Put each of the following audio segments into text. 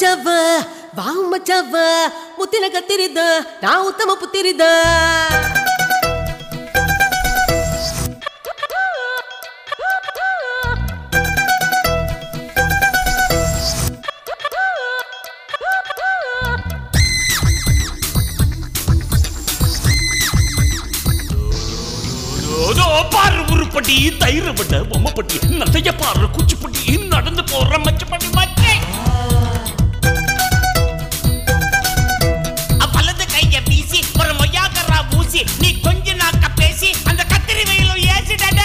ಮಚ್ಚವ ಬಾ ಮಚ್ಚವ ಮುತ್ತಿನ ಕತ್ತಿರಿದ್ದ ನಾ ಉತ್ತಮ ಪುತ್ತಿರಿದ್ದ அதோ பாரு உருப்பட்டி தயிர விட பொம்மப்பட்டி நத்தைய பாரு குச்சிப்பட்டி நடந்து போற மச்சப்பட்டி மச்சை வலது கைய வீசி ஒரு மொய்யாக்கரா ஊசி நீ கொஞ்ச நாக்க பேசி அந்த கத்திரி வெயிலும் ஏசிடடே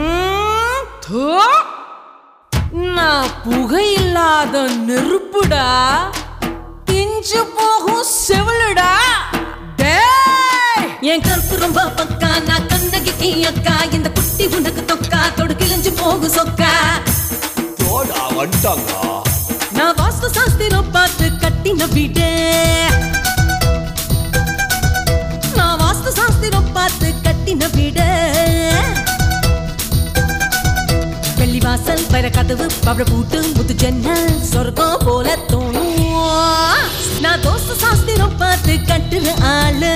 நான் புகையில்லாத நெருப்புடா பிஞ்சு போகும் செவிலுடா டேய்! என் கருப்பு ரொம்ப பக்கா நான் கண்ணகி அக்கா இந்த குட்டி உனக்கு தொக்கா தொடு கிழிஞ்சு போகும் சொக்கா தோடா வந்துட்டாங்க நான் வாஸ்து சாஸ்திரம் பார்த்து கட்டின வீடு நான் வாஸ்து சாஸ்திரம் பார்த்து கட்டின வீடு வெள்ளி வாசல் வர கதவு பவள பூட்டு முத்து ஜன்னல் சொர்க்கம் போல தோணும் நான் தோஸ்து சாஸ்திரம் பார்த்து கட்டுற ஆளு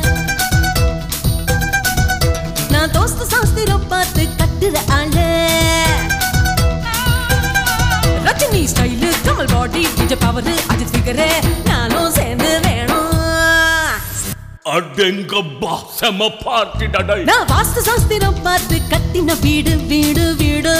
நான் தோஸ்து சாஸ்திரம் பார்த்து கட்டுற ஆளு Rajini style Kamal body Vijay power Ajith figure நானும் சேர்ந்து வேணும் அடெங்கப்பா செம பார்ட்டி டடை நான் வாஸ்து சாஸ்திரம் பார்த்து கட்டின வீடு வீடு வீடு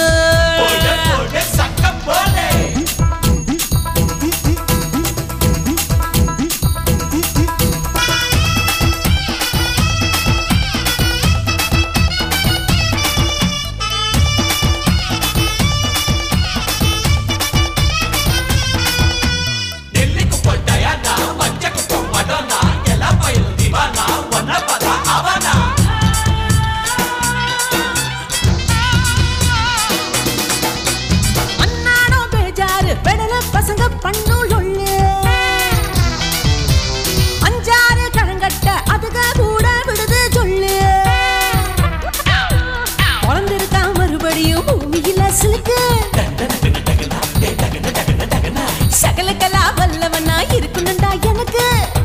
அண்ணாடோ பேஜாரு பெடல பசங்க பண்ணுள் ஒண்ணு அஞ்சாறு கழங்கட்ட அதுக கூட விடுது சொல்லு பிறந்திருக்கா மறுபடியும் பூமியில சிலுக்கு சகலக்கலா வல்லவனா இருக்கணும்டா எனக்கு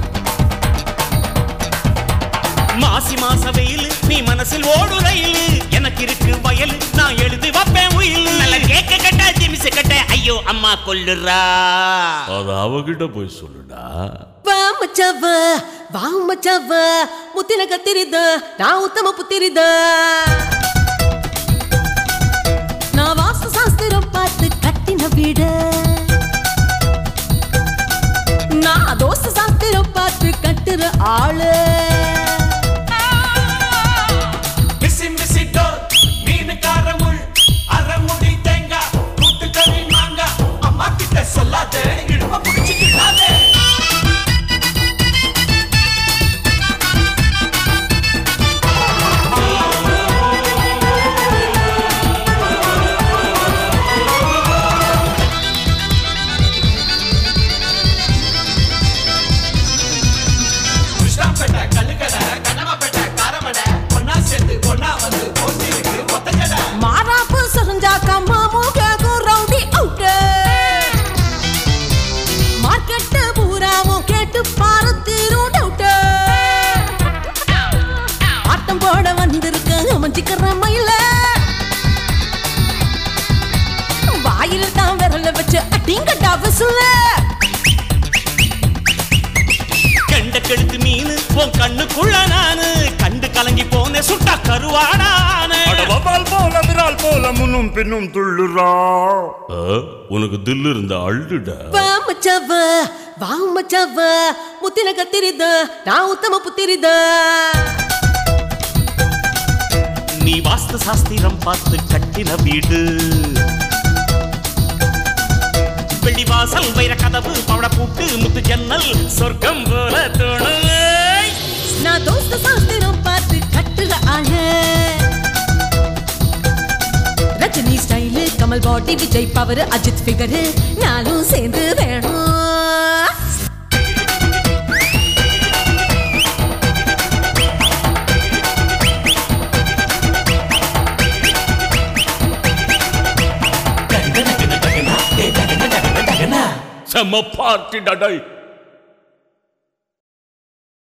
மாசி மாச வெயில் நீ மனசில் ஓடு ரயில் எனக்கு இருக்கு வயல் நான் எழுதி வைப்பேன் உயில் நல்ல கேக்க கட்ட ஜிமிசு கட்ட ஐயோ அம்மா கொல்லுறா அது அவகிட்ட போய் சொல்லுடா வா மச்சவ வா மச்சவ முத்தின கத்திரிದ நான் உத்தம புத்திரிದ நான் வாஸ்து சாஸ்திரம் பார்த்து கட்டின வீடு நான் தோஸ்து சாஸ்திரம் பார்த்து கட்டுற ஆளு மிசி மிசி டோர் மீனுக்கார முள் அரைமுடி தேங்காய் கூட்டுக்கறி மாங்காய் அம்மா கிட்ட சொல்லாத இடுப்ப பிடிச்சு கிள்ளாதே கிருஷ்ணாப்பேட்டை கல்லுக்கடை கண்ணமாப்பேட்டை காரமடை ஒன்னா சேர்ந்து ஒன்னா வந்து போட்டிருக்கு ஒத்தக்கடை மாறாப்பு சரிஞ்சாக்கா மாமு கேக்கும் ரவுடி அவுட்டு மார்க்கெட்டு பூராவும் கேட்டு பாரு தீரும் டவுட்டு ஆட்டம் போட வந்திருக்க அமைஞ்சிக்கிற மயில வாயில தான் விரல வச்சு அட்டிங்கட்டா விசுல கண்ட கெடுத்து மீன் உன் கண்ணுக்குள்ள நானு கண்டு கலங்கி போன சுட்டா கருவாடான வவால் போல விரால் போல முன்னும் பின்னும் துள்ளுறா உனக்கு தில்லு இருந்த அள்ளுடா வா மச்சவ வா மச்சவ முத்தின கத்திரிದ நான் உத்தம புத்திரிದ நீ வாஸ்து சாஸ்திரம் பார்த்து கட்டின வீடு வெள்ளி வாசல் வைர கதவு பவள பூட்டு முத்து ஜன்னல் சொர்க்கம் போல தோணு நான் தோஸ்து சாஸ்திரம் பார்த்து கட்டுற ஆளு Rajini style Kamal body Vijay power Ajith figure நானும் சேர்ந்து வேணும் செம்ம பார்ட்டி டடை